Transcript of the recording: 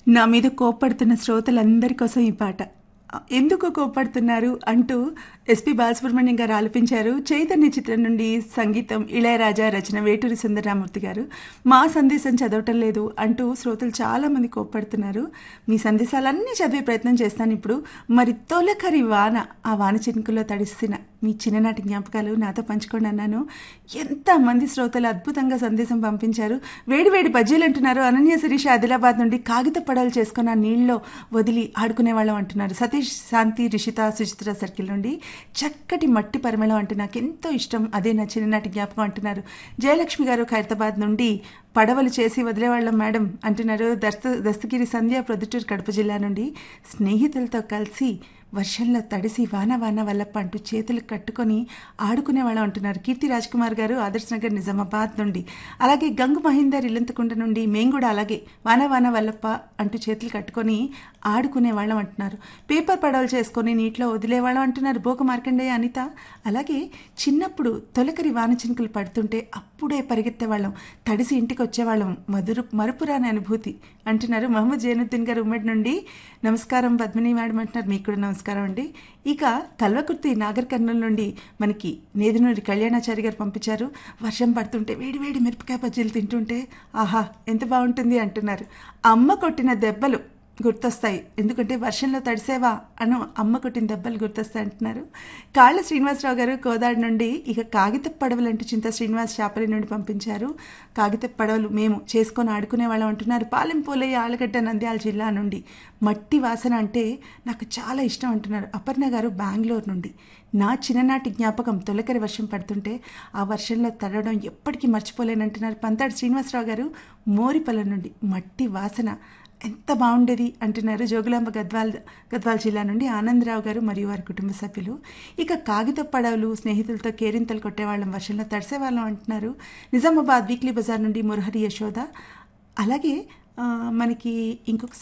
నా మీద కోప్పడుతున్న శ్రోతలందరి కోసం ఈ పాట ఎందుకు కోప్పడుతున్నారు అంటూ ఎస్పి బాలసుబ్రహ్మణ్యం గారు ఆలపించారు చైతన్య చిత్రం నుండి సంగీతం ఇళయరాజా రచన వేటూరి సుందరరామూర్తి గారు మా సందేశం చదవటం లేదు అంటూ శ్రోతలు చాలామంది కోప్పడుతున్నారు మీ సందేశాలన్నీ చదివే ప్రయత్నం చేస్తాను ఇప్పుడు మరి తొలకరి వాన ఆ వాన చినుకుల్లో తడిసిన మీ చిన్ననాటి జ్ఞాపకాలు నాతో పంచుకోండి అన్నాను ఎంతమంది శ్రోతలు అద్భుతంగా సందేశం పంపించారు వేడి వేడి బజ్జీలు అంటున్నారు అనన్య శిరీష ఆదిలాబాద్ నుండి కాగిత పడవలు చేసుకుని ఆ నీళ్ళలో వదిలి ఆడుకునే వాళ్ళం అంటున్నారు సతీష్ శాంతి రిషిత సుచిత్ర సర్కిల్ నుండి చక్కటి మట్టి పరిమళం అంటే నాకు ఎంతో ఇష్టం అదే నా చిన్ననాటి జ్ఞాపకం అంటున్నారు జయలక్ష్మి గారు ఖైరతాబాద్ నుండి పడవలు చేసి వదిలేవాళ్ళం మేడం అంటున్నారు దస్త దస్తగిరి సంధ్య ప్రొద్దుటూరు కడప జిల్లా నుండి స్నేహితులతో కలిసి వర్షంలో తడిసి వాన వాన వల్లప్ప అంటూ చేతులు కట్టుకొని ఆడుకునేవాళ్ళం అంటున్నారు కీర్తి రాజ్ కుమార్ గారు ఆదర్శ్ నగర్ నిజామాబాద్ నుండి అలాగే గంగు మహేందర్ ఇల్లంతకుంట నుండి మేము కూడా అలాగే వాన వాన వల్లప్ప అంటూ చేతులు కట్టుకొని ఆడుకునేవాళ్ళం అంటున్నారు పేపర్ పడవలు చేసుకొని నీటిలో వదిలేవాళ్ళం అంటున్నారు బోక మార్కండేయ అనిత అలాగే చిన్నప్పుడు తొలకరి వాన చినుకులు పడుతుంటే అప్పుడే పరిగెత్తేవాళ్ళం తడిసి ఇంటికి వచ్చేవాళ్ళం మధురు మరుపురాని అనుభూతి అంటున్నారు మహమ్మద్ జైనుద్దీన్ గారు ఉమ్మడి నుండి నమస్కారం పద్మిని మేడం అంటున్నారు మీకు కూడా నమస్కారం అండి ఇక కల్వకుర్తి నాగర్ కర్నూలు నుండి మనకి నేదునూరి కళ్యాణాచారి గారు పంపించారు వర్షం పడుతుంటే వేడి వేడి మిరపకాయ బజ్జీలు తింటుంటే ఆహా ఎంత బాగుంటుంది అంటున్నారు అమ్మ కొట్టిన దెబ్బలు గుర్తొస్తాయి ఎందుకంటే వర్షంలో తడిసేవా అను అమ్మ కొట్టిన దెబ్బలు గుర్తొస్తాయి అంటున్నారు కాళ్ళ శ్రీనివాసరావు గారు కోదాడు నుండి ఇక కాగిత పడవలు అంటూ చింత శ్రీనివాస్ చాపలి నుండి పంపించారు కాగిత పడవలు మేము చేసుకొని ఆడుకునే వాళ్ళం అంటున్నారు పాలెం పోలయ్య ఆలగడ్డ నంద్యాల జిల్లా నుండి మట్టి వాసన అంటే నాకు చాలా ఇష్టం అంటున్నారు అపర్ణ గారు బెంగళూరు నుండి నా చిన్ననాటి జ్ఞాపకం తొలకరి వర్షం పడుతుంటే ఆ వర్షంలో తడవడం ఎప్పటికీ మర్చిపోలేనంటున్నారు పంతాడు శ్రీనివాసరావు గారు మోరిపల్ల నుండి మట్టి వాసన ఎంత బాగుండేది అంటున్నారు జోగులాంబ గద్వాల్ గద్వాల్ జిల్లా నుండి ఆనందరావు గారు మరియు వారి కుటుంబ సభ్యులు ఇక కాగిత పడవలు స్నేహితులతో కేరింతలు కొట్టేవాళ్ళం వర్షంలో తడిసేవాళ్ళం అంటున్నారు నిజామాబాద్ వీక్లీ బజార్ నుండి మురహరి యశోద అలాగే మనకి ఇంకొక